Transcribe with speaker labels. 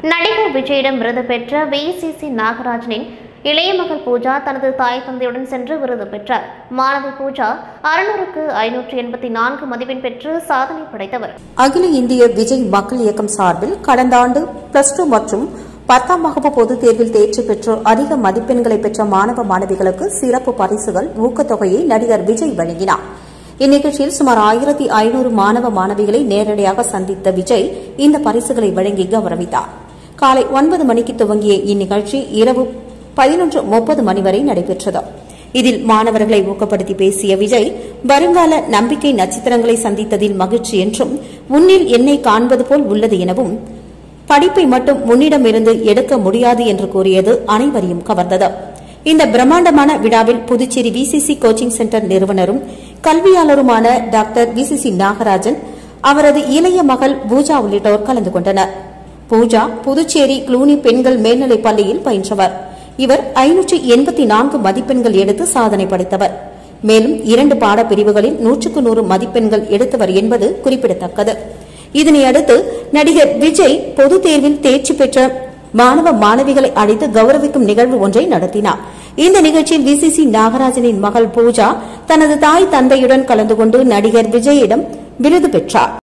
Speaker 1: நடிகர் விஜயிடம் விருது பெற்ற விசிசி நாகராஜனின் இளைய மகள் பூஜா தனது தாய் தந்தையுடன் சென்று விருது பெற்றார் மாணவி பூஜா அறுநூறுக்கு ஐநூற்று எண்பத்தி நான்கு மதிப்பெண் பெற்று சாதனை படைத்தவர்
Speaker 2: அகில இந்திய விஜய் மக்கள் இயக்கம் சார்பில் கடந்த ஆண்டு பிளஸ் டூ மற்றும் பத்தாம் வகுப்பு பொதுத் தேர்வில் தேர்ச்சி பெற்று அதிக மதிப்பெண்களை பெற்ற மாணவ மாணவிகளுக்கு சிறப்பு பரிசுகள் ஊக்கத்தொகையை நடிகர் விஜய் வழங்கினார் இந்நிகழ்ச்சியில் சுமார் ஆயிரத்தி ஐநூறு மாணவ மாணவிகளை நேரடியாக சந்தித்த விஜய் இந்த பரிசுகளை வழங்கி கௌரவித்தார் காலை ஒன்பது மணிக்கு துவங்கிய இந்நிகழ்ச்சி இரவு பதினொன்று முப்பது மணி வரை நடைபெற்றது இதில் மாணவர்களை ஊக்கப்படுத்தி பேசிய விஜய் வருங்கால நம்பிக்கை நட்சத்திரங்களை சந்தித்ததில் மகிழ்ச்சி என்றும் உன்னில் என்னை காண்பது போல் உள்ளது எனவும் படிப்பை மட்டும் முன்னிடமிருந்து எடுக்க முடியாது என்று கூறியது அனைவரையும் கவர்ந்தது இந்த பிரம்மாண்டமான விழாவில் புதுச்சேரி விசிசி கோச்சிங் சென்டர் நிறுவனரும் கல்வியாளருமான டாக்டர் விசிசி நாகராஜன் அவரது இளைய மகள் பூஜா உள்ளிட்டோர் கலந்து கொண்டனர் பூஜா புதுச்சேரி க்ளூனி பெண்கள் மேல்நிலைப் பள்ளியில் பயின்றவர் இவர் ஐநூற்றி எண்பத்தி நான்கு மதிப்பெண்கள் எடுத்து சாதனை படைத்தவர் மேலும் இரண்டு பாடப்பிரிவுகளில் நூற்றுக்கு நூறு மதிப்பெண்கள் எடுத்தவர் என்பது குறிப்பிடத்தக்கது இதனையடுத்து நடிகர் விஜய் பொதுத் தேர்வில் தேர்ச்சி பெற்ற மாணவ மாணவிகளை அழைத்து கௌரவிக்கும் நிகழ்வு ஒன்றை நடத்தினார் இந்த நிகழ்ச்சியில் விசிசி நாகராஜனின் மகள் பூஜா தனது தாய் தந்தையுடன் கலந்து கொண்டு நடிகர் விஜயிடம் விருது பெற்றார்